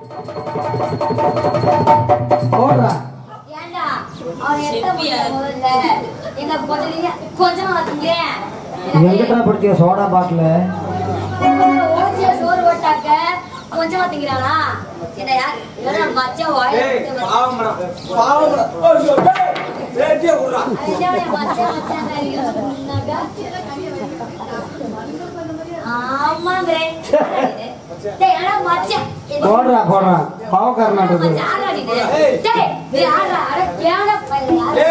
போடுறா ஏன்டா அவன் எத்த முதல்ல எங்க முதல்ல கொஞ்சமா வச்சுக்கிறேன் எங்கிட்ட படுத்திய சோடா பாட்டில் ஓசிய சோறு போட்டாக்க கொஞ்சமா திங்கிறானா என்ன யார் இல்லைன்னா மச்சான் வாய் மச்சான் மச்சான் ஆமாங்கிறே டேய் ஆனா மச்சான் போடுறா போடுறா பாவக்காரனாட்டு மச்சான் ஆடுறா நீ டேய் நீ ஆடுறா அட கேன பையன் யாரு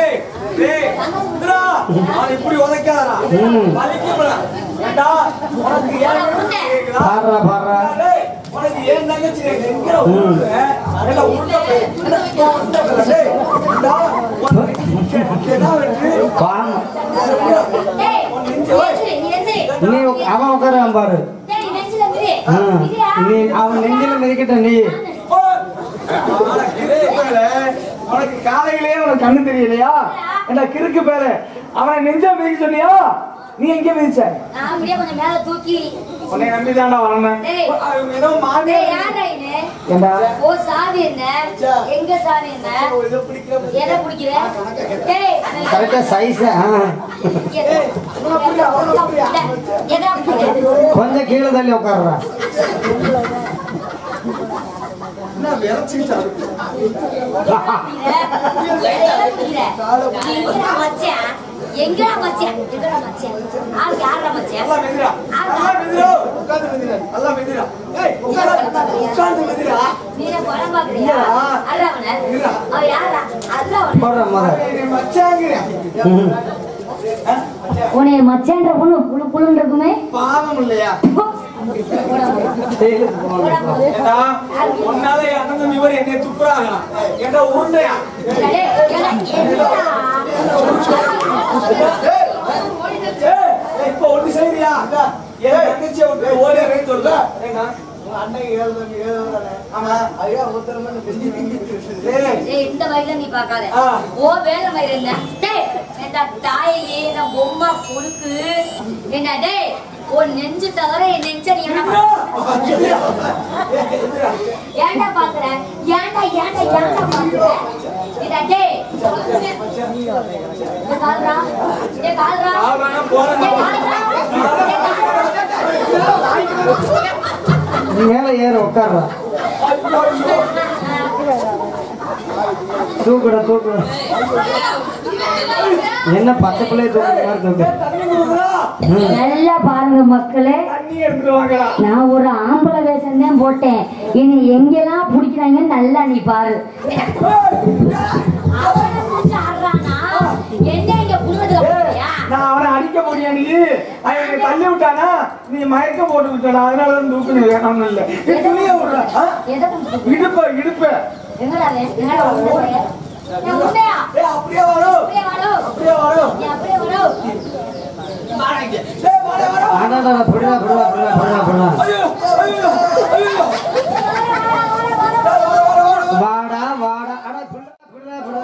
இப்படி உதைக்காதடா ம். வலிக்கும்டா. ஏண்டா, உனக்கு ஏன் கேக்குதா? பாடுறா பாடுறா டேய், உனக்கு ஏன் தங்கச்சி எனக்கு எங்கடா உருட்டு? ஏண்டா, உருட்ட போய். ஏண்டா, உருட்ட போய். டேய், ஏண்டா, உனக்கு என்ன வேணும்? பாவம் டேய் நீ எந்திரி, நீ எந்திரி. நீ உக்க- அவன் உட்காரான் பாரு டேய் நீ நெஞ்சில மிதி ஆ. மிதிடா. நீ அவன் நெஞ்சில மிதிக்கிட்ட நீ போ. உனக்கு இதே பேரு, உனக்கு காலையிலேயே உனக்கு கண்ணு தெரியலையா என்ன கிறுக்கு பேரு அவனை நெஞ்ச மிதிக்க சொன்னியா நீ எங்க மிதிச்ச நான் அப்படியே கொஞ்சம் மேல தூக்கி உன்னை நம்பி தாண்டா வரணும் டேய். அவங்க ஏதோ டேய் மாமியார் யாரா இது ஏண்டா ஓ சாவி என்ன எங்க சாவி என்ன இதை பிடிக்கல எதை பிடிக்கிற டேய் கரெக்டா சைஸ் எதை எதை பிடிக்கிற கொஞ்சம் கீழே தள்ளி உட்காருறா என்ன விரைச்சிக்கிட்டா எங்கடா மச்சான் எங்கடா மச்சான் எங்கடா மச்சான் ஆள் யாரா மச்சான் நல்லா மெதிரா நல்லா மெதிரா உட்கார்ந்து மெதிரா நல்லா மெதிரா ஏய் உட்கார்ந்து உட்கார்ந்து மெதிரா நீங்க படம் பாக்குறியா அல்லவன அவ யாரா அல்லவன போடுறா முத நீ மச்சாங்கிறியா ம். உன்னை மச்சான்ற பொண்ணு புழு புழுன்னு இருக்குமே பாவம் இல்லையா ஏண்டா உன்னால என் அண்ணன் தம்பி வரை என்னை துப்புறாங்க ஏண்டா உருண்டையா டேய், ஏடா, என்னடா? ஏய், ஏய், இப்ப ஒண்ணு செய்யறியா என் தங்கச்சியை விட்டு ஓடிறேன்னு சொல்லுதா ஏண்டா உங்க அண்ணன் ஏழு தம்பி ஏழு தானே ஆமா ஐயா ஒருத்தர் ஏய் டேய், இந்த வயல நீ பாக்காத ஆ. ஓ வேலை மயிர் இல்ல டேய் என்ன தாயே என்ன பொம்மை பொழுக்கு என்ன டேய் உன் நெஞ்சு தவிர என் நெஞ்ச நீ என்ன இந்திரா! ஏன்டா பாக்குற ஏன்டா ஏன்டா ஏன்டா பாக்குற இதா டேய் இந்த கால்ரா டேய் கால்ரா ஆவணம் போறேன். டேய் கால்ரா டேய் கால்ரா நீ மேல ஏறு உட்காருறா தூக்குடா தூக்குடா என்ன பச்சை பிள்ளைய தூக்குற மாதிரி தூக்கு தண்ணி கொடுக்குறா? ம். நல்லா பாருங்க மக்களே தண்ணி எடுத்துட்டு வாங்கடா நான் ஒரு ஆம்பளை வேஷம் தான் போட்டேன் இனி எங்கெல்லாம் பிடிக்கிறாங்கன்னு நல்லா நீ பாரு அவனை புடிச்சு ஆடுறானா என்ன இங்க புடுங்கிறதுக்கு போறியா நான் அவனை அடிக்க முடியும் நீ அவன் என்னை தள்ளி விட்டானா நீ மயக்க போட்டு விட்டா அதனால தான் தூக்கணும் வேணும்னு இல்ல நீ துணியை விடுற ஆ? எதை புடிச்சு இடுப்ப இடுப்ப எங்கடா வே எங்கடா உண்மையா ஏய், உண்மையா ஏய் அப்படியே வரும் அப்படியே வாடோ அப்படியே வரும் நீ அப்படியே வாடோ வாடகைக்கு. ஏய் வாடா வாடா அடாடா புடுடா புடுடா புடுடா புடுடா புடுடா ஐயோ ஐயோ ஐயோ வாடா வாடா அடா புடுடா புடுடா புடுடா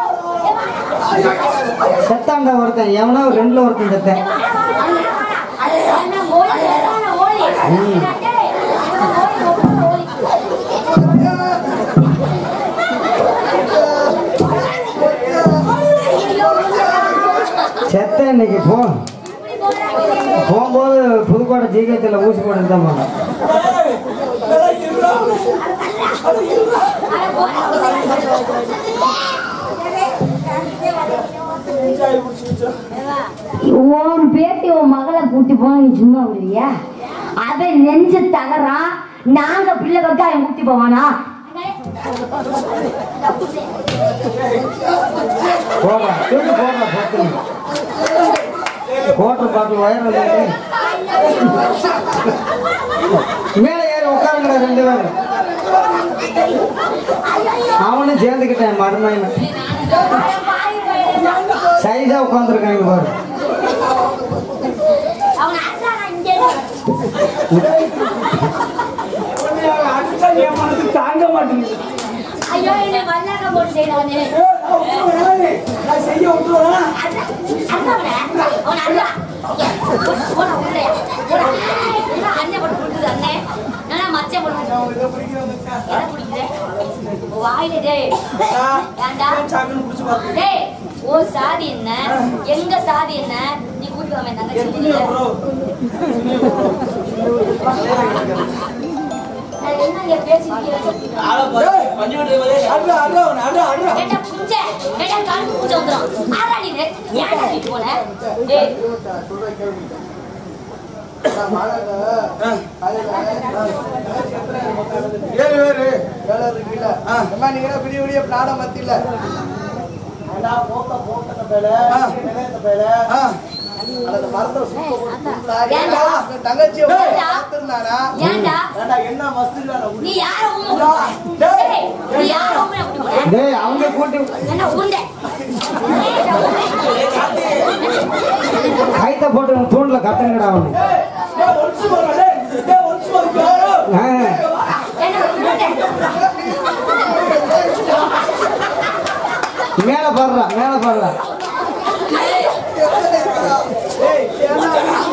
செத்தாண்டா ஒருத்தன் எவனோ ரெண்டுல ஒருத்தன் செத்தேன் என்ன ஓடி என்ன ஓடி என்ன டேய் இவன் ஓடி ஓடி ஓடி செத்த இன்னைக்கு போ இப்படி போறாங்க போகும்போது புதுக்கோட்டை ஜிஹெச்சில் ஊசி போட்டு தான் போனேன் அட போடா உன் பேத்தி உன் மகளை கூட்டி போனா நீ சும்மா விடுவியா அவன் நெஞ்சு தகரான் நாங்க பிள்ளை வைக்க அவன் கூட்டி போவானா போடுறா தூக்கி போடுறா பத்து கோட்டை பாட்டில் வயர் மேலே ஏறி உட்காருங்கடா ரெண்டு பேரும் அவனும் சேர்ந்துக்கிட்டேன் மருமையில சைஸா உட்காந்துருக்காங்க பாரு அவன் அண்ணா இங்க அடிச்சா என் மனசு தாங்க மாட்டேங்குது ஐயோ என்ன வல்லாக்க போட்டு செய்யறானே ஏய், நான் விட்டுருவேன். நான் செய்ய விட்டுருவேன் அவன் அண்ணா போடா உள்ளே போடா அண்ணன் போட்டு கொடுக்குது அண்ணே நான் மச்சை போட்டு இதை பிடிக்கிறதுக்கு எதை பிடிக்க வாயில டேய் ஏன்டா? சாக்குன்னு புடிச்சு பாத்து டேய் ஓ சாதி என்ன எங்க சாதி என்ன நீ கூட்டி வாங்க தங்கச்சி புண்ணிய ப்ரோ நான் என்ன இங்க பேசிக்கிறேன் அட்ரா அட்ரா அவனை, அட்ரா அட்ரா ஏண்டா புஞ்ச ஏண்டா கால் புஞ்ச வந்துரும் ஆறா நீ ஏன்டா நீ போல டேய் ஏறு ஏறு வேலை இருக்குல்ல அம்மா நீங்க என்ன விடிய விடிய பிளான மத்தியில ஆ. ஆ. அந்த மரத்தை சுத்த போட்டு ஏன்டா? தங்கச்சியை ஏன்டா? பார்த்திருந்தானா? ஏன்டா ஏன்டா, என்ன மஸ்துடா நீ யார ஊமை டேய் நீ யார ஊமை கூட்டி போற டேய் அவங்க கூட்டி என்ன உருண்டை கைத்த போட்டு தூண்ல கத்துங்கடா அவனு டேய், ஒளிச்சு போறா, டேய். டேய், ஒளிச்சு போறா. ஆ. என்ன உருண்டை மேல பாடுறா மேல பாடுறா டேய், ஏன்னா,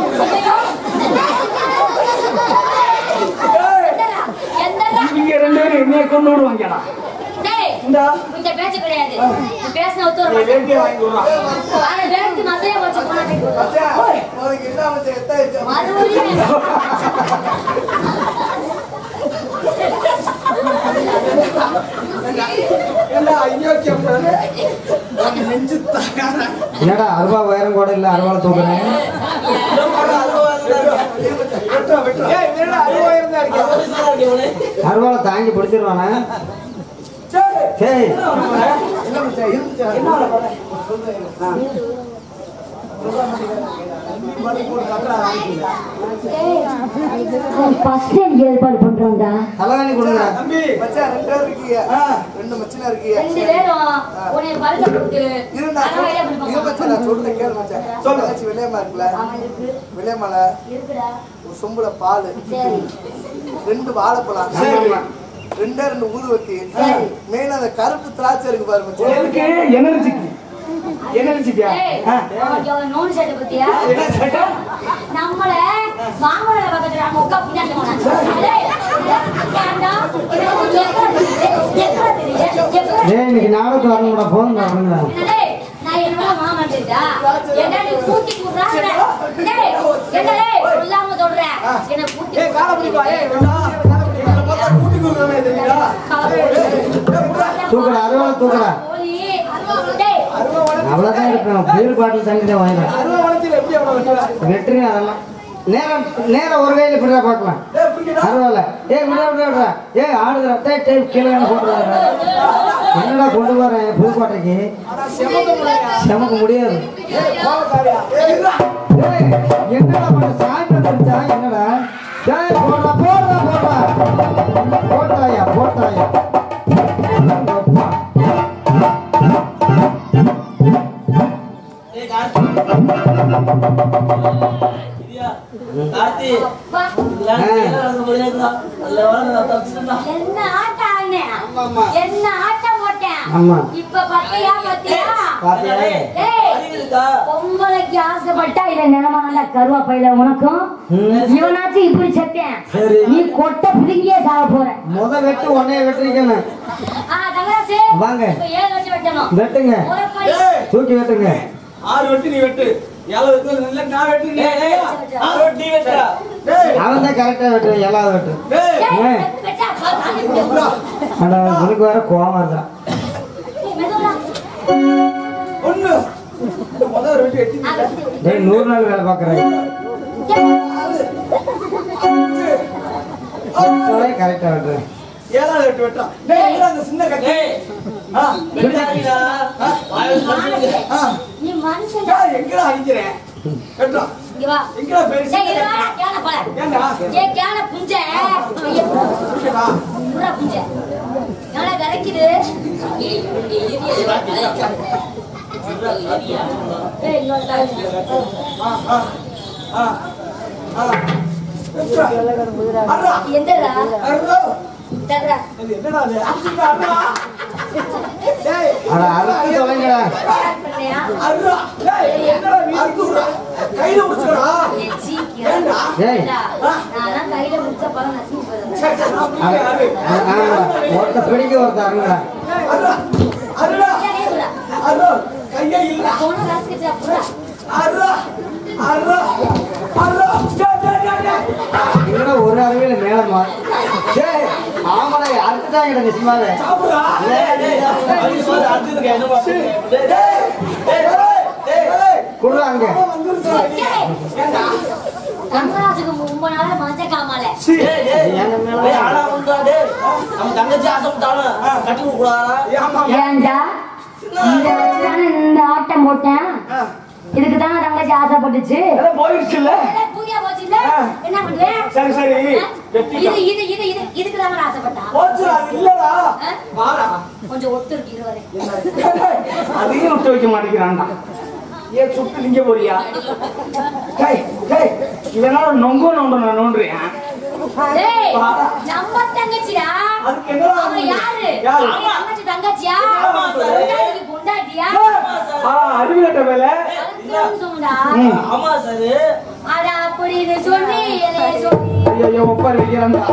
டேய், எந்தடா எந்தடா இங்க ரெண்டு பேரும் என்னைய கொண்டு விடுவாங்கடா டேய் இந்தா, இந்த பேச்சு கிடையாது நீ பேசின ஒத்து நீ வர வேட்டியை வாங்கி விடுறா. ஆனா வேலைக்கு மசையா வச்சு போனாட்டே மச்சான், உனக்கு என்ன மச்சான், எத்த ஆயிடுச்சு? மறுபடியும் ஏண்டா, அயோக்கியம் நானு. உனக்கு நெஞ்சு தாங்காதா? என்னடா அருவா உயரம் கூட இல்ல அருவால தூக்குறேன் வெட்டுறா, வெட்டுறா. ஏய், என்னடா அறுபதாயிரம் தான் இருக்கு. அருவால தாங்கி பிடிச்சிருவானே டேய், சரி என்ன மச்சான், இருந்துச்சா? மணி போட்டு கட்டுறா, வாங்கிக்கோங்க. ஃபர்ஸ்ட் டைம் ஏற்பாடு பண்றோம்டா தலகாணி கொடுங்க தம்பி மச்சான், ரெண்டு பேர் இருக்கீங்க. ஆ. ரெண்டு மச்சினா இருக்கீங்க. ரெண்டு பேரும் உன்னை படுக்க போட்டு இருந்தா அதான் வழியா சொல்லு. பிடிப்பாங்க. இரு மச்சான், நான் சொல்றேன் கேளு மச்சான். சொல்லு. தங்கச்சி வெள்ளையம்மா இருக்குல்ல? ஆமா இருக்கு வெள்ளையம்மால இருக்குடா ஒரு சொம்புல பால் சரி ரெண்டு வாழைப்பழம் சரி. ரெண்டே ரெண்டு ஊதுவத்தி சரி. மெயின் அந்த கருப்பு திராட்சை இருக்கு பாரு மச்சான் எதுக்கு எனர்ஜிக்கு எனர்ஜிக்கா ஏய், அவனுக்கு அவன் நோன் சட்டை பத்தியா என்ன சட்டை நம்மள மாமலை பக்கத்துல நம்ம உட்கா பின்னாடி போனாங்க ஏய், ஏன்டா? எக்கடா தெரியுது? எக்கடா தெரியுது? எக்கடா டேய் இன்னைக்கு நாளைக்கு வரணும்டா போதுங்க வரணுங்க என்னடே, நான் என்னடா மாமன் தெரியுதா? என்னடா நீ கூட்டி கூடுறாங்க? டேய், என்னடே, சொல்லாம சொல்றேன். என்னை கூட்டி ஏய் காலை பிடிப்பா ஏய் வேண்டா எங்களை பார்த்தா கூட்டி கொடுக்கறமே தெரியுதா தூக்குடா அருவால தூக்குடா போலி, டேய், அருவா வளர்ச்சி அவ்வளவுதான் இருப்பேன் பீர் பாட்டில் தண்ணி தான் வாங்கிடுறேன் அருவா வளர்ச்சியில எப்படி அவனை வைக்கிற வெட்டுறீங்க அதெல்லாம் நேரம் நேரம் ஒரு கையில இப்படிதான் பார்க்கலாம் ஏய் பிடிக்கடா அருவால ஏய் விட விட விட ஏய் ஆடுதுடா டேய் டேய் கீழே கொண்டு வர என்னடா கொண்டு வரேன் புதுக்கோட்டைக்கு ஆனா செமக்க முடியல நமக்கு முடியாது ஏய் கோவக்காரியா ஏய் இருடா ஏய், என்னடா பண்ண சாயந்தரம் தெரிஞ்சா என்னடா டேய் போடா போடா போடா போட்டாயா போட்டாயா அப்பா. அப்பா, என்ன ஆட்டம் ஆடினேன்? ஆமாம்மா. என்ன ஆட்டம் போட்டேன் ஆமா இப்ப பத்தியா பத்தியா பாத்தியா ஏய் பொம்பளைக்கு ஆசைப்பட்டா பட்டா இல்ல நிலமான கருவாப்பையில உனக்கும் ம். இவனாச்சும் இப்படி செத்தேன் சரி. நீ கொட்டை பிடுங்கியே சாக போற முத வெட்டு உன்னைய வெட்டிருக்கேன் ஆ தங்கராசு வாங்க. இப்ப ஏழு வச்சு வெட்டணும் வெட்டுங்க ஒரு படி ஏய் தூக்கி வெட்டுங்க ஆறு வெட்டு நீ வெட்டு ஏழு வெட்டு இல்ல நான் வெட்டு நீ ஆறு வெட்டு நீ வெட்டுடா டேய் அவன் தான் கரெக்டா வெட்டுவேன் எல்லாரும் வெட்டு டேய் ஏய், ஏய். வெட்டா, வெட்டா. ஆனா உனக்கு வேற கோவம் வருதா ஏய், மெதுவா. ஒண்ணு முதல் ஒரு வெட்டு எட்டி ஆ, வெட்டு, வெட்டு. டேய் நூறு நாள் வேலை பாக்குறேன் ஏய், கரெக்டா வெட்டுறேன் ஏழாவது வெட்டு வெட்டா டேய் எங்கடா அந்த சின்ன கட்டி ஆ ஆ நீ மனுஷன்டா. டேய் எங்கடா அடிக்கிறேன் வெட்டா இங்க வா. எங்கடா பெருசு டேய், இரு வாடா, கேன போல. ஏண்டா ஏய், கேன புஞ்ச. ஐயோ, புடிக்கடா புறா புஞ்ச. என்னடா கரைக்குது? ஏய், இன்னொரு தாய். ஆ ஆ ஆ ஆ வெட்டுடா அடடா எந்தடா? அடடா தர்றா. இது என்னடா இது அடிச்சுடா அடடா டேய் அட அறுத்து தொலைங்கடா யார் பண்ணியா? அடடா டேய் என்னடா நீ அடிக்குறா கையில புடிச்சுடா ஏய், சீக்கிரம். ஏண்டா? ஏய். ஏண்டா, நான்லாம் கையில முடிச்ச பழம் நசுங்கி போயிடும். சரி, சரி, நான் பிடிக்கிறேன், அரு. ஒருத்த பிடிக்க ஒருத்த அருங்கடா அருடா, அருடா, அரு, கையே இல்ல. போன ராஸ்கெட் அப்புறம் அருடா, அருடா, அருடா. டேய், டேய், டேய், டேய். என்னடா ஒரு அருவியில மேலமா டேய் ஆமாடா அடுத்துதான் கிட்ட நிச்சயமாவே சாப்பிடுடா. டேய், டேய், டேய், டேய், டேய். குடுறா அங்க அவன் வந்துருச்சா? ஏண்டா? கங்கராஜுக்கு ரொம்ப நாளா மஞ்ச காமால எங்க மேல ஏம்மா? ஏன்டா இந்த வச்சுதானே இந்த ஆட்டம் போட்டேன் இதுக்கு தானே தங்கச்சி ஆசைப்பட்டுச்சு எல்லாம் போயிடுச்சுல்ல? பூஜா போச்சு இல்ல என்ன பண்ணுவேன் சரி சரி இது இது இது இது இதுக்கு தான் ஆசைப்பட்டா போச்சுடா, அது இல்லடா. வாடா. கொஞ்சம் ஒத்து இருக்கு இருவரே அதையும் விட்டு வைக்க மாட்டேங்கிறான்டா ஏன் சுட்டு நீங்க போறியா டேய், டேய், இதனால நொங்கு நோண்டு நான் நோண்டுறேன் டேய் வாடா. நம்ம தங்கச்சிடா அதுக்கு என்னடா அவ ஆகுது? யாரு யாரு? தங்கச்சி தங்கச்சியா ஆமா, சார். பொண்டாட்டிக்கு பொண்டாட்டியா ஆ, அறிவுகட்ட வேலை அதுக்கு சொல்லுடா ஆமா சார் அட அப்படின்னு சொல்லி என்னைய சொல்லி ஐயோ ஒப்பாரி வைக்கிறான்டா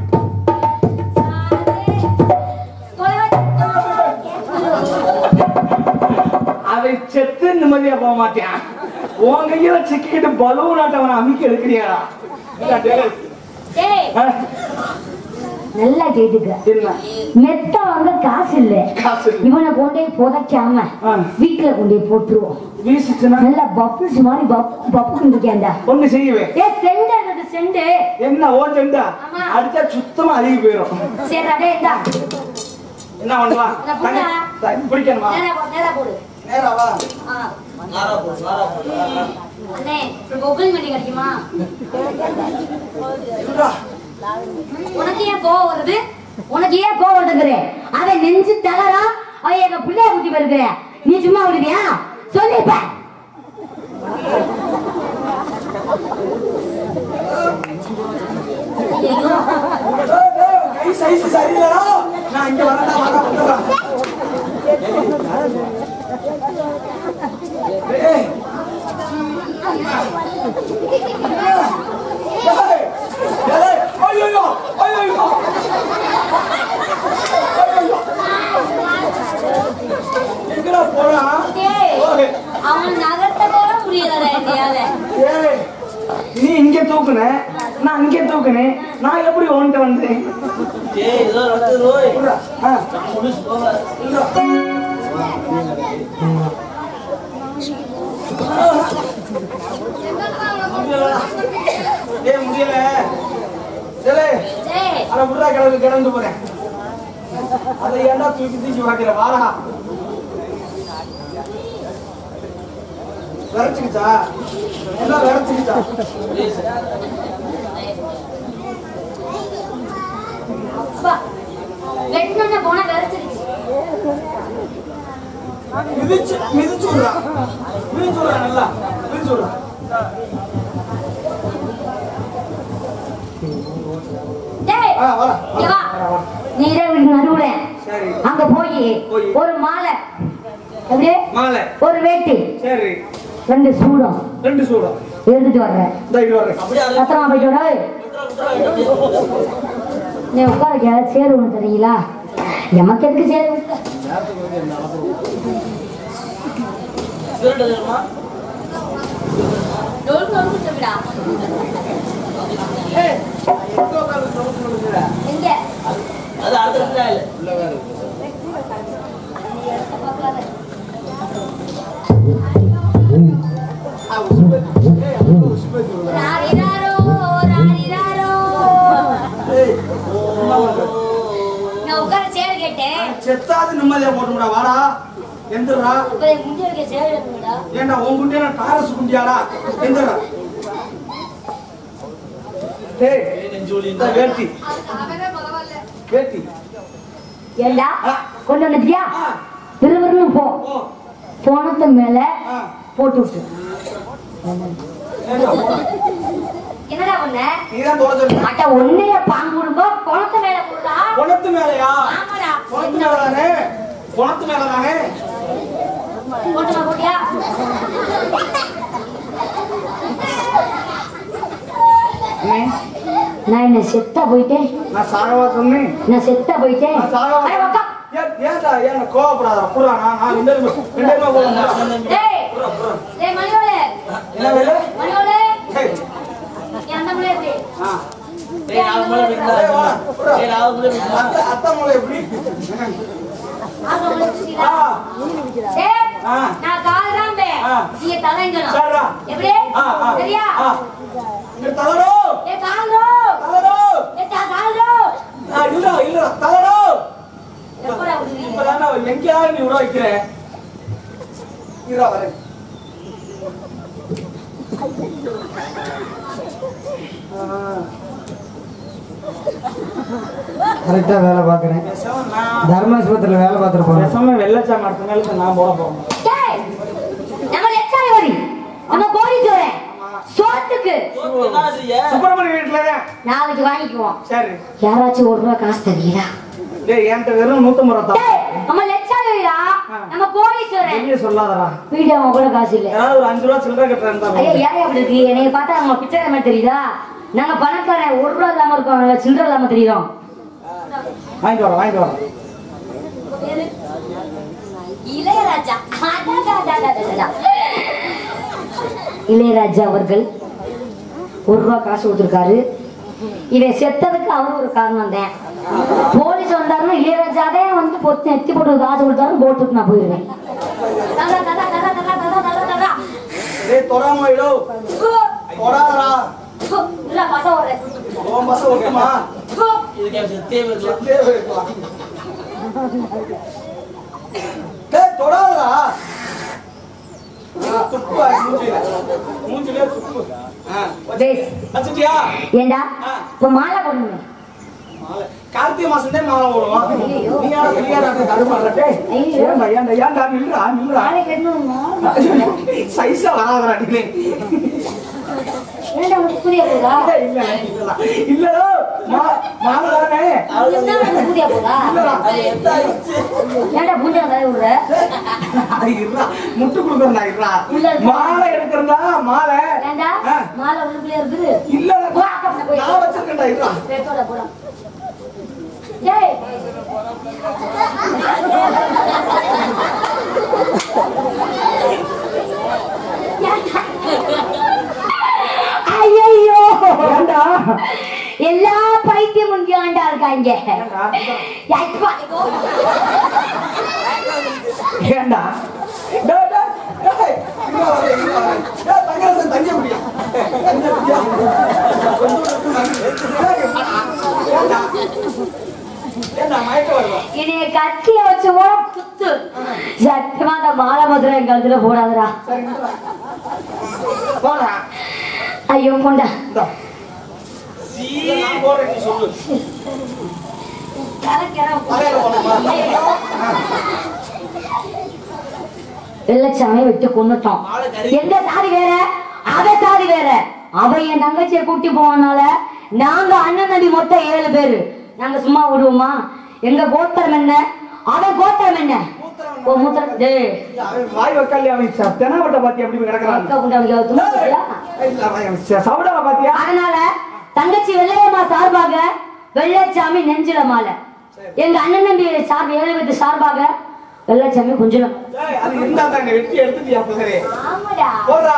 அதை செத்து நிம்மதியா போக மாட்டேன் உன் கையில சிக்கிட்டு பலூன் ஆட்டவனை அமைக்க எடுக்கிறியாடா இல்ல, டேய். டேய் ஆ, நல்லா கேட்டுக்க என்ன மெத்த வாங்க காசு இல்ல காசு இல்ல. இவனை கொண்டு போய் புதைக்காம ஆ. வீட்டுல கொண்டு போய் போட்டுருவோம் வீசிச்சுன்னா நல்லா பப்புள்ஸ் மாதிரி பப்பு பப்புக்கு இருக்கேன்டா ஒண்ணு செய்வேன் ஏ செண்டு அது செண்டு என்ன ஓட்டண்டா ஆமா. அடிச்சா சுத்தமா அழுகி போயிடும் சரி அதே இந்தா என்ன பண்ணலாம் நான் புடிடா. தண்ணி பிடிக்கணுமா நேரா போ நேரா போடு நேரா வா ஆ நாரா போ நாரா போ அண்ணே பொகுல் மணி கிடைக்குமா இருடா. உனக்கு ஏன் கோவம் வருது உனக்கு ஏன் கோவம் வந்துக்கிறேன் அவன் நெஞ்சு தகரா அவன் எங்க பிள்ளைய குட்டி வருகிற நீ சும்மா விடுவியா சொல்லிப்ப ஐயோ டேய், டேய், கை சைஸ் சரியில்லடா நான் இங்க வரேன்டா வாடா வந்துடுறேன் டேய். டேய், டேய், ஐயையோ, ஐயையோ. ஐயையோ. எங்கடா போறான் டேய் ஓய். அவன் நகர்த்த கூட முடியலடா என்னையால ஏய், நீ இங்க தூக்குன நான் இங்க தூக்குனேன் நான் எப்படி உன்கிட்ட வந்தேன் ஏய் ஏதோ ரத்து ரோய் விட்றா. ஆ, முடிச்சு போங்க விட்றா. முடியலடா. ஏய் முடியல டேய், டேய் அட விட்றா கிடந்து கிடந்து போறேன் அதை ஏன்டா தூக்கி தூக்கி வைக்கிற வாடா விரைச்சுக்கிச்சா எல்லாம் விரைச்சுக்கிச்சா அப்பா வெட்டணும்னு போனா வெறுத்துருச்சு மிதிச்சு மிதிச்சு விடுறா மிதிச்சு விடுறா நல்லா மிதிச்சு விடுறா டேய் ஆ வா இங்க வா நீ இதே வீட்டு நடுவுல சரி அங்க போய் போய். ஒரு மாலை அப்படியே மாலை ஒரு வேட்டி சரி ரெண்டு சூடம் ரெண்டு சூடம் எடுத்துட்டு வர்றேன் இந்த இது வர்றேன் அப்படியே அது பத்திரமா போயிட்டு வர நீ உட்கார சேரு ஒண்ணு தெரியுங்களா எமக்கு எதுக்கு சேரு திருட்டு தெரியுமா டோல் டோல் சொல்லுடா எங்க அது அடுத்த இடத்துல இல்ல ராரிராரோ ராரிராரோ நான் உட்கார சேர் கேட்டேன் செத்தாது நிம்மதியா போட்டுடா வாடா எந்திரா இப்ப என் முந்தி இருக்க சேர் வேணும்டா ஏண்டா உன் குண்டியா டாரஸ் குண்டியாடா எந்திரா டேய் இந்த வேட்டி வேட்டி ஏண்டா ஆ. கொண்டு வந்துட்டியா ஆ, விறுவிறுன்னு போ ஓ, போனத்து மேல ஆ, போட்டு விட்டு ஏண்டா, என்னடா பண்ண நீதான் தொலைச்சிருக்க. அட்ட ஒன்னைய பாங்குடும்போ குளத்து மேல போடுடா குணத்து மேலயா ஆமாடா குணத்து மேல தானே குணத்து மேல தானே போட்டுமா போட்டியா நான் என்ன செத்தா போயிட்டேன் நான் சாகவா சொன்னேன் நான் செத்தா போயிட்டேன் நான் சாகவா அட, உக்கா. ஏன் ஏன்டா ஏன் கோவப்படாத புறா நான் நான் ரெண்டு பேரும் ரெண்டு பேருமே போகணும் டேய் டேய் மணியோலே என்ன வேலை மணியோலே ஏய், என் அண்ணன் முன்னாடி எப்படி ஆ. டேய், அவன் முன்னாடி எப்படி? ஏய், வா, புறா. அத்தை- அத்தை மூளை எப்படி ஆக முடிச்சுட்டீங்களா? ஆ, டேய், ஆ. நான் கால் தான் பே. ஆ. நீங்க தலைங்கணும். சரிடா. எப்படி? ஆ, ஆ. சரியா? ஆ. இங்க தலடோ ஏய், கால் ரோ. தலடோ ஏய், தா- கால் ரோ. ஆ, இல்ல இல்ல தலடோ எப்படா விடுவீங்க? இப்பதான் நான் எங்கேயாவது நீ விட வைக்கிறேன் இரா வரேன் கரெக்டா வேலை பார்க்குறேன் பேசாம நான் தர்மாஸ்பத்திரியில் வேலை பார்த்துட்டு போறேன் பேசாம வெள்ளச்சாமி அடுத்த மேல நான் போட போறேன் டேய், நம்ம லட்சாதிபதி நம்ம கோடீஸ்வரன் சோத்துக்கு சுப்பிரமணிய வீட்டுல நாளைக்கு வாங்கிக்குவோம் சரி யாராச்சும் ஒரு ரூபா காசு தரீங்களா டேய் என்கிட்ட வெறும் நூத்தம்பது ரூபா தான் டேய், நம்ம லட்சாதிபதிடா நம்ம கோடீஸ்வரன் வெளியே சொல்லாதடா வீடியோ கூட காசு இல்ல ஏதாவது ஒரு அஞ்சு ரூபா சில்லறை கட்டுறேன் இருந்தா ஐயா ஏன் அப்படி இருக்கு என்னைய பார்த்தா நம்ம பிச்சை மாதிரி தெரியுதா நாங்க பணக்காரன் ஒரு ரூபா இல்லாம இருக்கோம் நாங்க சில்லறை இல்லாம தெரியுறோம் வாங்கிட்டு வரேன் வாங்கிட்டு வரேன் பேரு? இளையராஜா அடடடடடடடா. இளையராஜா அவர்கள் ஒரு ரூபா காசு கொடுத்துருக்காரு இவன் செத்ததுக்கு அவர் ஒரு காரணம் தான் போலீஸ் வந்தாருன்னா இளையராஜாவே வந்து பொத்து எத்தி போட்டு காசு கொடுத்தாரு போட்டுக்கு நான் போயிடுவேன் தடா, தடா, தடா, தடா, தடா, தடா, தடா. டேய் தொடாம இடு ஹு, தொடாதடா ஹு, இல்ல, பசம் ஓடுறேன். உன் பஸ் ஓட்டுமா ஹு. செத்தே போயிருக்கலாம். டேய் தொடாதடா ஆ, துப்பு மூஞ்சில மூஞ்சிலே துப்பு ஆ, பேஸ் வச்சிட்டியா ஏண்டா இப்ப மாலை போடணுமே மாலை. கார்த்திகை மாசம் தான் மாலை போடுவோம் ஐயையோ. நீ யாரா கல்யாணம் தடுமாடுற டேய் ஐயோ. ஏன்டா ஏன்டா ஏன்டா நில்றா நில்றா மாலை கட்டணுமா சைஸா வராதடா நீ ஏண்டா உனக்கு புரிய போதா இல்ல இல்ல இல்லடா மாலை தானே இருந்தா உனக்கு புரிய போதா இல்லடா ஏண்டா பூஜை தலை விடுற இருடா முட்டு கொடுக்கறா இருடா உள்ள இருக்கு. மாலை எடுக்கிறதா மாலை ஏண்டா ஆ. மாலை உள்ளுக்குள்ளே இருக்குது இல்லடா போ, அக்கா போய். நான் வச்சிருக்கேன்டா இருடா பேட்டோட போடா டேய் ஐயோ ஏன்டா எல்லா பைத்தியம் முங்கியாண்டா இருக்காங்க ஏன்டா யப்பா. ஏன்டா டேய் டேய் டேய் இருடா வரேன் இருடா வரேன் டேய் தங்கரசன் தங்க முடியா தங்க முடியா ஏன்டா ஏன்டா மயக்க வருவா என்னைய கத்திய வச்சு கூட குத்து சத்தியமா அந்த மாலை மதுரை என் கழுத்துல போடாதடா சரி நில்றா. போடா ஐயோ கொண்டா இந்தா நான் போடுறேன் நீ சொல்லு தலையில போடணுமா வெள்ளச்சாமி விட்டு கொண்டுட்டோம் எந்த சாதி வேற அவ சாதி வேற அவ என் தங்கச்சியை கூட்டி போவனால நாங்க அண்ணன் நபி மொத்தம் ஏழு பேரு நாங்க சும்மா விடுவோமா எங்க கோத்திரம் என்ன அவன் கோத்திரம் என்ன ஓ மூத்திரம் டேய் அவன் வாய் வைக்கலையே அவன் தெனாவட்ட பாத்தி எப்படி கிடக்குறான் அக்கா குண்டா அவனுக்கு துணி போட்டியா? சவுடாவை பாத்தியா அதனால தங்கச்சி வெள்ளையம்மா சார்பாக வெள்ளச்சாமி நெஞ்சில மாலை எங்க அண்ணன் தம்பி சார்பு ஏழு பேருக்கு சார்பாக வெள்ளச்சாமி குஞ்சிலம் ஏய், அது இருந்தா தாங்க வெட்டி எடுத்துட்டியா பிள்ளை ஆமாடா போடுறா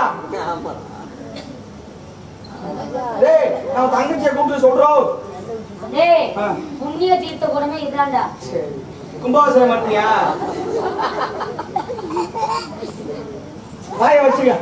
டேய் நான் தங்கச்சியை கூப்பிட்டு சொல்றோம் டேய் ஆ. புண்ணிய தீர்த்த குணமே இதான்டா சரி கும்பாபிஷேகம் மாட்டியா வாய வச்சுக்க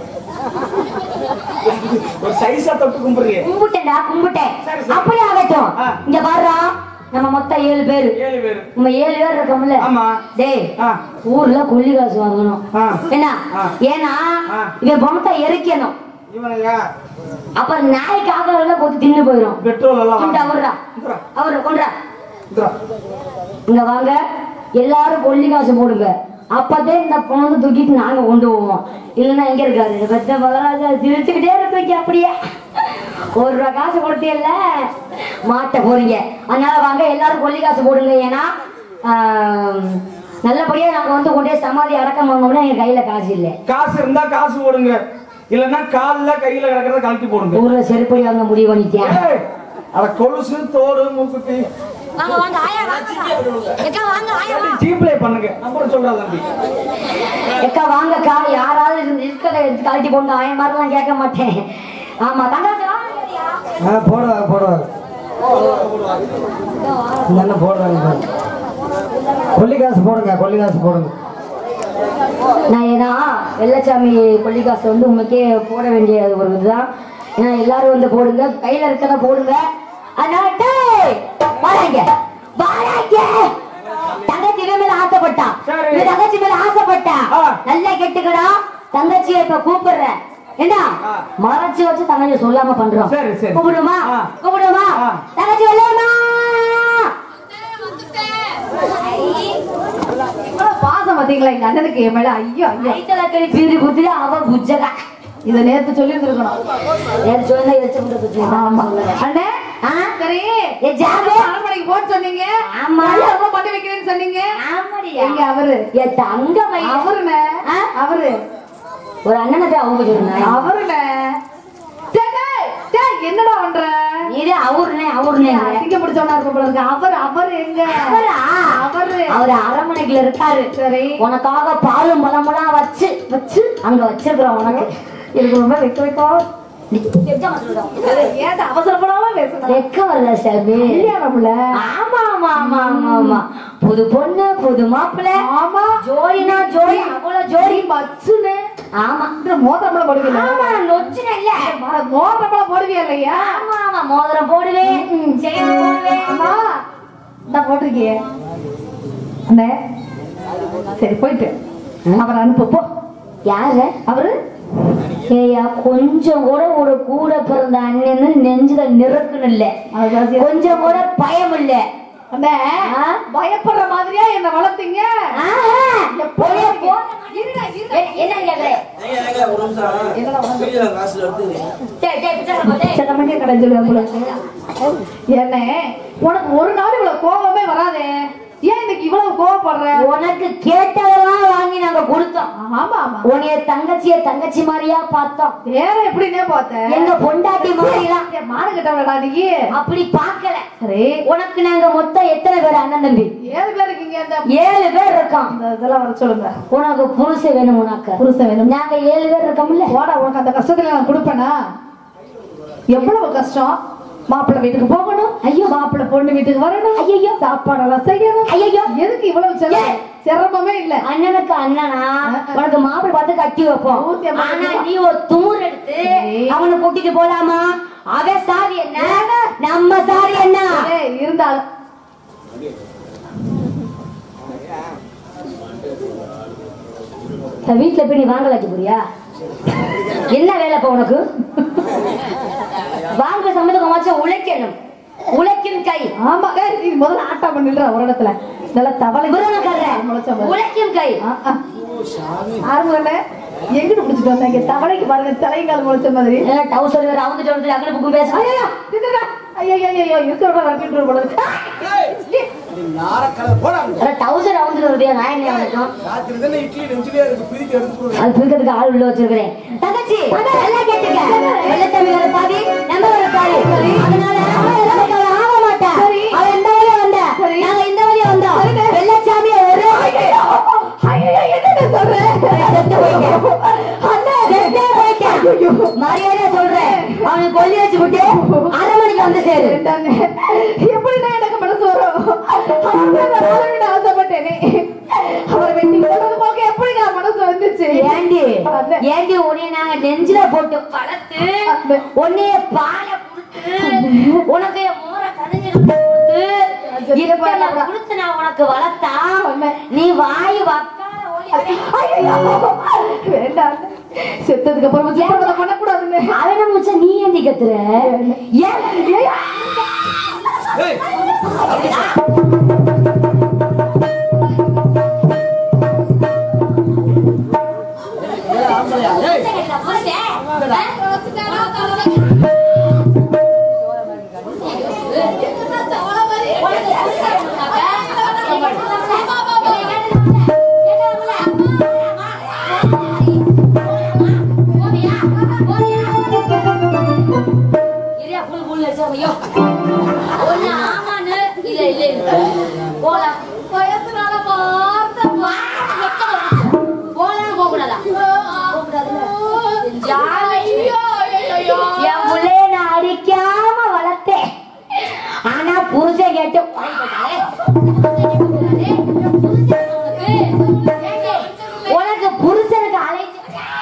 ஒரு சைஸா தொட்டு கும்பிடுறீங்க கும்பிட்டேன்டா கும்பிட்டேன் சரி, சரி. அப்படியே ஆகட்டும் ஆ. இங்க பாருடா நம்ம மொத்தம் ஏழு பேரு ஏழு பேரு நம்ம ஏழு பேர் இருக்கோம்ல ஆமா. டேய் ஆ. ஊர்ல கொல்லி காசு வாங்கணும் ஆ. என்ன ஆ. ஏன்னா ஆ. இவன் பணத்தை எரிக்கணும் இவனையா அப்ப நாய்க்கு ஆகல போட்டு தின்னு போயிடும் பெட்ரோல் எல்லாம் கொண்டா அவர்ரா இந்தா, அவரு கொண்டா இந்தா. இங்க வாங்க எல்லாரும் கொல்லி காசு போடுங்க அப்பதான் இந்த பணத்தை தூக்கிட்டு நாங்க கொண்டு போவோம் இல்லைன்னா எங்க இருக்காரு இதை பத்த மகராஜா சிரிச்சுக்கிட்டே இருப்பீங்க அப்படியே ஒரு ரூபா காசு கொடுத்தீல்ல மாட்ட போறீங்க அதனால வாங்க எல்லாரும் கொல்லி காசு போடுங்க ஏன்னா ஆம், நல்லபடியா நாங்க வந்து கொண்டே சமாதி அடக்கம் பண்ணோம்னா எங்க கையில காசு இல்லை காசு இருந்தா காசு போடுங்க இல்லன்னா கால்ல கையில கிடக்கிறத கழட்டி போடுங்க ஊர்ல செருப்படி வாங்க முடிவு பண்ணிட்டேன் ஏய், அட கொலுசு தோடு மூக்குத்தி வாங்க வாங்க ஆயா வாங்க எக்கா வாங்க ஆயா வா ஜிப்ளே பண்ணுங்க அப்புறம் சொல்றா தம்பி எக்கா வாங்கக்கா யாராவது இருந்து இருக்கிறத எடுத்து கழட்டி போங்க ஆய மாதிரிலாம் கேட்க மாட்டேன் ஆமா தங்கச்சி வாங்கடியா. ஆ போடுவாங்க போடுவாங்க இந்த அண்ணன் போடுறாங்க பாரு. கொல்லி காசு போடுங்க கொல்லி காசு போடுங்க நான் ஏன்னா வெள்ளச்சாமி கொல்லிக்காசு வந்து உங்களுக்கே போட வேண்டிய ஒரு இதுதான் ஏன்னா எல்லாரும் வந்து போடுங்க கையில இருக்கத போடுங்க அதனால டேய், வாராங்க வாராங்க தங்கச்சி இவன் மேல ஆசைப்பட்டா சரி. இவன் தங்கச்சி மேல ஆசைப்பட்டா ஆ. நல்லா கெட்டுக்கடா தங்கச்சியை இப்ப கூப்பிடுறேன் என்ன ஆ. மறைச்சு வச்சு தங்கச்சி சொல்லாம பண்றோம் சரி, சரி. கூப்பிடுமா ஆ. கூப்பிடுமா ஆ. தங்கச்சி வெள்ளையம்மா இவ்வளவு பாசம் பாத்தீங்களா எங்க அண்ணனுக்கு என் மேல ஐயோ ஐயோ ஐத்தல கறி பீரி குத்துட்டு அவ புஜ்ஜகா இத நேத்து சொல்லி இருந்திருக்கணும் என் சொன்ன வச்சு விட்டு ஆமா அண்ணே ஆ? சரி ஏ ஜாபு. அரண்மனைக்கு போன்னு சொன்னீங்க ஆமா. கல்யாணம் பண்ணி வைக்கிறேன்னு சொன்னீங்க ஆமாடியா. எங்க அவரு என் தங்க பையன். அவருண்ணே ஆ? அவரு ஒரு அண்ணனை போய் அவங்க சொல்லுங்க அவருண்ணே டேய், டேய், டேய், என்னடா பண்ற நீரே அவருனே அவருனே அசிங்க பிடிச்சவனா இருக்க போல இருக்கு அவர் அவர் எங்க அவரா? அவரு அவர் அரண்மனைக்குள்ள இருக்காரு சரி உனக்காக பாலும் பழமெல்லாம் வச்சு வச்சு அங்க வச்சிருக்கிறோம் உனக்கு எனக்கு ரொம்ப வெக்க வைக்கும் நீ எங்க வந்துடுறோம்? ஏன்டா அவசரப்படாம பேசுறேன் வெக்க வரல சாமி கல்யாணம்ல ஆமா ஆமா ஆமா ஆமா ஆமா புது பொண்ணு புது மாப்பிள்ளை ஆமா ஜோடினா ஜோடி அவ்வளவு ஜோடி மச்சுன்னு ஆமா இந்த மோதிரம்ல போடுவீங்க ஆமா நொச்சுன இல்ல மோதிரம்ல போடுவியா இல்லையா ஆமா ஆமா மோதிரம் போடுவேன் செயின் போடுவேன் ஆமா நான் போட்டிருக்கியே அண்ணே சரி போயிட்டு அவர் அனுப்பு போ யாரு அவரு ஏயா கொஞ்சம் கூட ஒரு கூட பிறந்த அண்ணன்னு நெஞ்சுல நிறக்குன்னு இல்ல அவர் ஜாஸ்தியா- கொஞ்சம் கூட பயம் இல்ல அண்ணே ஆ? பயப்படுற மாதிரியா என்ன வளர்த்தீங்க ஆஹா, ஒரே போ- இருடா, இருடா. எ- என்ன கேக்குற? என்னடா வளர்ந்து- டேய், டேய், பிச்சைக்கார போ, டேய். சிலமணியே கடைஞ்சிருவேன் போல இருக்கு. என்ன உனக்கு ஒரு நாள் இவ்வளவு கோபமே வராதே ஏன் இன்னைக்கு இவ்வளவு கோவப்படுற உனக்கு கேட்டதெல்லாம் வாங்கி நாங்க கொடுத்தோம் ஆமா ஆமா உன்னைய தங்கச்சிய தங்கச்சி மாதிரியா பார்த்தோம் வேற எப்படின்னே பார்த்தேன் எங்க பொண்டாட்டி மாதிரிலாம் மாடு கட்டவளடா நீ அப்படி பார்க்கல சரி உனக்கு நாங்க மொத்தம் எத்தனை பேர் அண்ணன் தம்பி ஏழு பேர் இருக்கீங்க இந்த ஏழு பேர் இருக்கோம் இந்த இதெல்லாம் வர சொல்லுங்க உனக்கு புருஷன் வேணும் உனக்கு புருஷன் வேணும் நாங்க ஏழு பேர் இருக்கோம்ல போடா உனக்கு அந்த கஷ்டத்துல நான் கொடுப்பேனா எவ்வளவு கஷ்டம் மாப்பிள்ளை வீட்டுக்கு போகணும் ஐயோ மாப்பிள்ளை பொண்ணு வீட்டுக்கு வரணும் ஐயோ சாப்பாடெல்லாம் செய்யணும் ஐயோ எதுக்கு இவ்வளவு செலவு ஏய். சிரமமே இல்ல அண்ணனுக்கு அண்ணனா உனக்கு மாப்பிள்ளை பார்த்து கட்டி வைப்போம் நூத்தி ஐம்பது ஆனா ரூபா. நீ ஒரு தூர் எடுத்து சரி. அவனை கூட்டிட்டு போலாமா அவன் சாரி என்ன நம்ம சாரி என்ன ஏய், இருந்தாலும் இப்ப வீட்டுல போய் நீ வாங்க வைக்க போறியா என்ன வேலை இப்ப உனக்கு வாங்க சம்மந்தமாச்சும் உழைக்கணும் உழைக்கும் கை ஆமா ஏய், நீ முதல்ல ஆட்டா பண்ணிடுற ஒரு இடத்துல நல்லா தவளை விருதுநகர்ல முளைச்ச மாதிரி. உழைக்கும் கை ஆ, ஆ. ஆறுமுகண்ணே, எங்கிட்டு பிடிச்சிட்டு வந்தாங்க தலைக்கு பாருங்க தலைங்கால் முளைச்ச மாதிரி டவுசர் வேற அவுந்துட்டு வந்து அங்கே புக்கு பேச ஐயையோ, இதுடா. ஐயையையையோ, இருக்கிறவங்க வரட்டிட்டு போல இருக்கு. நாரக்கலை போடாங்க டவுசர் அவுந்துட்டு வருதியா நான் என்ன வணக்கம் ராத்திரி தானே இட்லி நெஞ்சிலே இருக்கு பிரிக்க எடுத்து அது பிரிக்கிறதுக்கு ஆள் உள்ள வச்சிருக்கிறேன் தங்கச்சி நல்லா கேட்டுக்க வெள்ளத்தம்பி வர பாதி நம்ம வர பாதி அதனால அவன் நமக்கு அவன் ஆக மாட்டான் அவன் இந்த வழியா வந்தா நாங்க இந்த வழியா வந்தோம் வெள்ளச்சாமி ஒரே ஐயையோ, என்னடா சொல்ற? செத்து போயிட்டேன். செத்தே போயிட்டேன். மரியாதையா சொல்றேன் அவனை கொல்லி வச்சு விட்டு அரை மணிக்கு வந்து சேரு வேண்டாண்ணே. எப்படிண்ணே எனக்கு மனசு வரும்? அவர் மேல நான் வாழ விட ஆசைப்பட்டேனே. அவரை வெட்டி போடுறது போக எப்படி நான் மனசு வந்துச்சு ஏண்டி அண்ணே. ஏண்டி உன்னைய நாங்க நெஞ்சில போட்டு வளர்த்து அண்ணே. உன்னைய பாலை கொடுத்து உனக்கு என் மோரை கடைஞ்சிட்டு கொடுத்து இத்தனை கொடுத்து நான் உனக்கு வளர்த்தா அண்ணே. நீ வாய் வக்கால ஓடி ஐயையோ, வேண்டாம் செத்ததுக்கு அப்புறம் சித்திரவதை பண்ணக்கூடாதுன்னு அவன முச்ச நீ ஏண்டி கத்துற ஏன் ஏய் ஐயோ ஒண்ணு ஆமான்னு இல்ல இல்ல போலாம் பயத்தினால வார்த்தை போலாம் போக கூடாதா ஐயோ ஐயோ என் புள்ளைய நான் அடிக்காம வளர்த்தேன் ஆனா புருஷன் கேட்டு உனக்கு புருஷனுக்கு அழைச்சு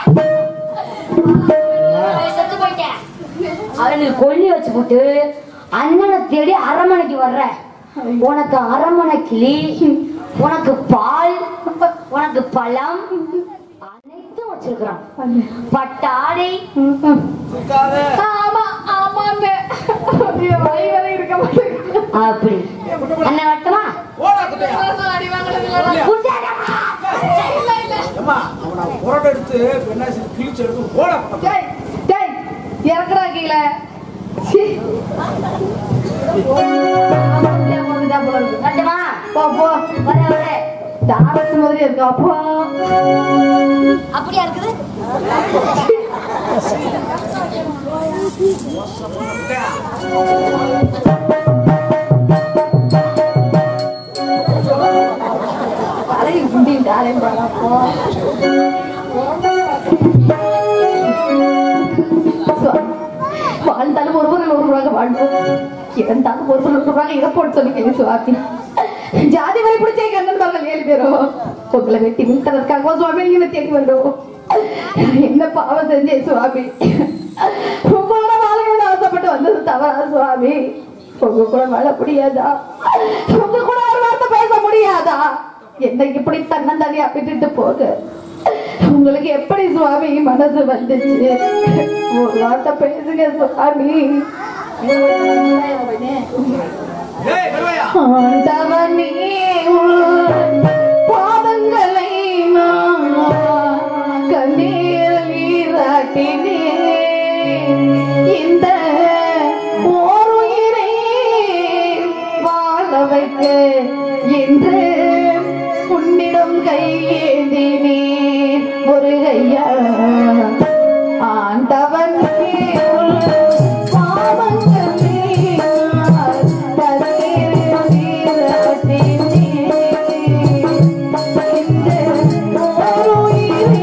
செத்து போயிட்டேன் அவனுக்கு கொல்லி வச்சு போட்டு அண்ணனை தேடி அரண்மனைக்கு வர்ற உனக்கு அரண்மனை கிளி உனக்கு பால் உனக்கு பழம் அனைத்தும் வச்சிருக்கிறான் பட்டாடை இருக்காத ஆமா ஆமாங்க ஐயோ, வாய் வேற இருக்க மாட்டேங்குது அப்படி அண்ணன் வட்டமா ஓடா குட்டையா அடி வாங்கினதுல புருஷன் அம்மா அவனை புரட்ட எடுத்து பெண்ணாசி கிழிச்சு எடுத்து ஓடா குட்டை டேய் டேய் இறக்குறா கீழே சீ. ஆமா, முடியாம வந்துட்டா போல இருக்கு. வட்டமா போ போ வர வர டாரஸ் மாதிரி இருக்கு அப்பா அப்படியா இருக்குது தலையை குண்டிட்டாரே அப்போ வாழ்ந்தாலும் ஒருவர் நூறு ரூபாய் வாழ்வோம் இறந்தாலும் ஒருவர் நூறு ரூபாய் இறப்போன்னு சொல்லி சுவாமி ஜாதி வரை பிடிச்சே கண்ணன் மகள் ஏழு பேரும் உங்களை வெட்டி மீட்டதற்காக சுவாமி நீங்க தேடி வந்தோம் என்ன பாவம் செஞ்சேன் சுவாமி உங்களோட வாழணும்னு ஆசைப்பட்டு வந்தது தவறா சுவாமி உங்க கூட வாழ முடியாதா உங்க கூட ஒரு வார்த்தை பேச முடியாதா என்ன இப்படி தன்னந்தனியா விட்டுட்டு போக உங்களுக்கு எப்படி சுவாமி மனசு வந்துச்சு ஒரு வார்த்தை பேசுங்க சுவாமி ஏய் வருவாயா ஆண்டவனே உன் பாதங்களை நான் கண்ணீர் நீராட்டினேன் இந்த ஓர் உயிரை வாழ வைக்க என்று உன்னிடம் கையேந்தினேன் ஒரு கையா ஆண்டவனே உன் பாதங்களை நான் கண்ணீர் நீராட்டினேன் இந்த ஓர் உயிரை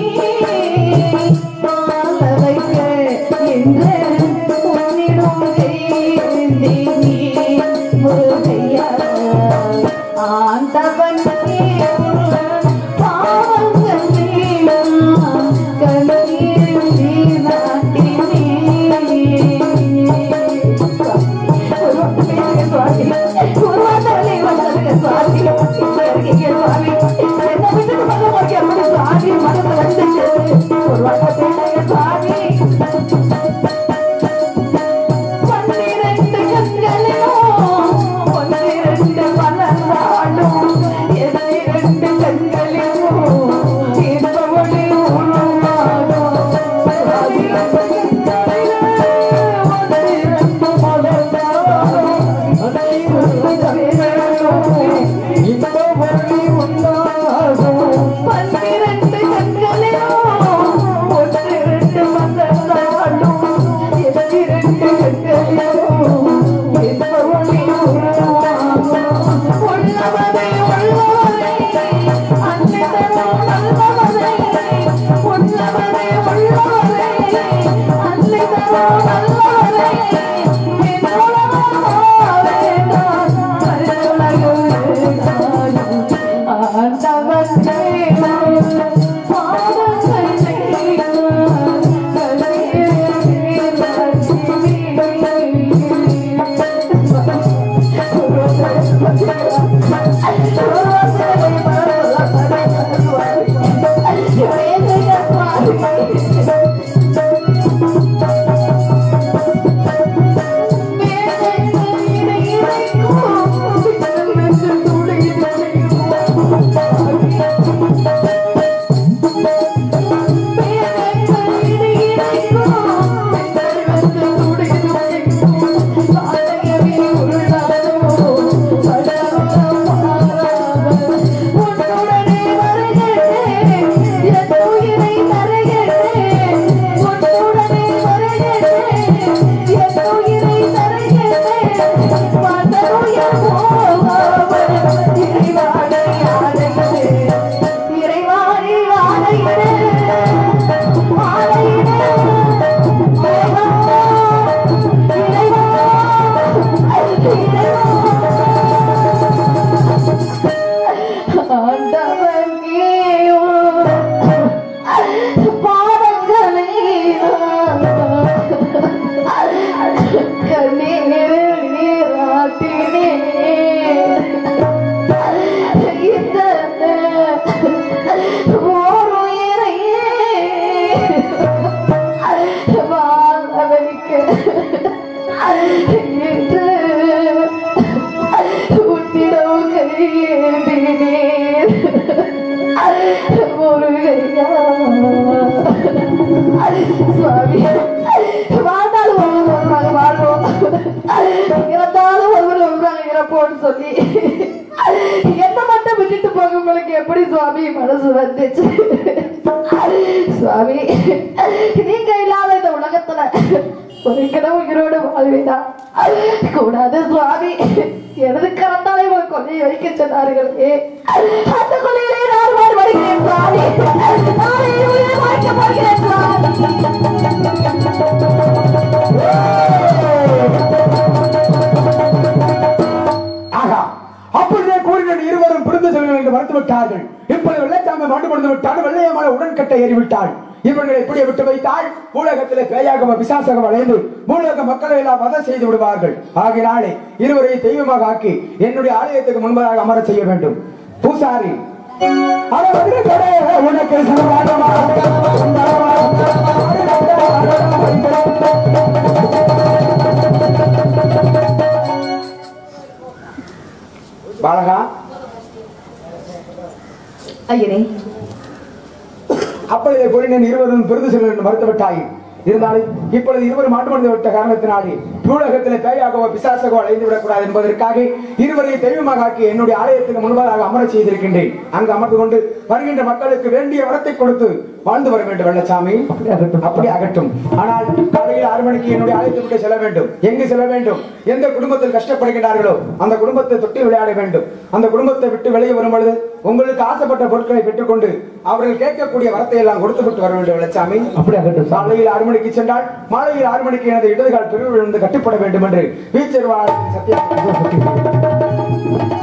வாழ வைக்க என்று உன்னிடம் கையேந்தினேன் ஒரு கையா ஆண்டவன் சுவாமி பன்னிரண்டு கண்களிலும் பன்னிரண்டு மலர்ந்தாலும் இரண்டு கண்களிலும் தீர்ப்பவழி உருவாகும் பன்னிரண்டு கண்களிலும் பன்னிரண்டு மலர்ந்தாலும் பன்னிரண்டு கண்களிலும் ஒன்றிரண்டு மலர்ந்தாலும் இரண்டு கண்களிலும் தீர்ப்பவழி உருவாகும் உள்ளவரை உள்ளவரை முருகையா சுவாமி வாழ்ந்தாலும் ஒருவர் வருவாங்க வாழ்வோம் இறந்தாலும் ஒருவர் வருவாங்க இறப்போம்னு சொல்லி என்ன மட்டும் விட்டுட்டு போக உங்களுக்கு எப்படி சுவாமி மனசு வந்துச்சு சுவாமி நீங்க இல்லாத இந்த உலகத்துல ஒரு கிடவு உயிரோடு வாழ்வீனா கூடாது சுவாமி எனது கரத்தாலே ஒரு கொள்ளையை வைக்க சொன்னார்களே அந்த கொள்ளையிலே நான் மாறு வருகிறேன் சுவாமி நாளை என் உயிரை மாய்க்க போகிறேன் சுவாமி ஆகா அப்படியே கூறின இருவரும் பிரிந்து செல்வது என்று மறுத்து விட்டார்கள் இப்பொழுது வெள்ளைச்சாமி மண்டு முடிந்து விட்டால் வெள்ளையமான உடன்கட்டை ஏறிவிட்டாள் இவர்களை இப்படி விட்டு வைத்தால் பூலகத்திலே பேயாக பிசாசகம் அடைந்து பூலக மக்களை எல்லாம் வதம் செய்து விடுவார்கள் ஆகினாலே இருவரையும் தெய்வமாக ஆக்கி என்னுடைய ஆலயத்துக்கு முன்பதாக அமர செய்ய வேண்டும் பூசாரி அட மதுரைக்கடை, உனக்கு சமாதானமா? பாலகா ஐயனே அப்பொழுது கூறினேன் இருவரும் பிரிந்து செல்ல என்று மறுத்து விட்டாய் இருந்தாலும் இப்பொழுது இருவரும் மாட்டுமடைந்து விட்ட காரணத்தினாலே பூலகத்தில் பேயாகவோ பிசாசகோ அழைந்து விடக்கூடாது என்பதற்காக இருவரையும் தெய்வமாக ஆக்கி என்னுடைய ஆலயத்துக்கு முன்பாக அமரச் செய்திருக்கின்றேன் அங்கு அமர்ந்து கொண்டு வருகின்ற மக்களுக்கு வேண்டிய வரத்தை கொடுத்து வாழ்ந்து வர வேண்டும் வெள்ளச்சாமி அப்படி அகட்டும் ஆனால் காலையில் ஆறு மணிக்கு என்னுடைய ஆலயத்தை விட்டு செல்ல வேண்டும் எங்கு செல்ல வேண்டும் எந்த குடும்பத்தில் கஷ்டப்படுகிறார்களோ அந்த குடும்பத்தை தொட்டி விளையாட வேண்டும் அந்த குடும்பத்தை விட்டு வெளியே வரும் பொழுது உங்களுக்கு ஆசைப்பட்ட பொருட்களை பெற்றுக்கொண்டு அவர்கள் கேட்கக்கூடிய வரத்தை எல்லாம் கொடுத்து விட்டு வர வேண்டும் வெள்ளச்சாமி அப்படி ஆகட்டும் காலையில் ஆறு மணிக்கு சென்றால் மாலையில் ஆறு மணிக்கு எனது இடதுகால் பிரிவு விழுந்து கட்டுப்பட வேண்டும் என்று வீச்சர் சத்தியம்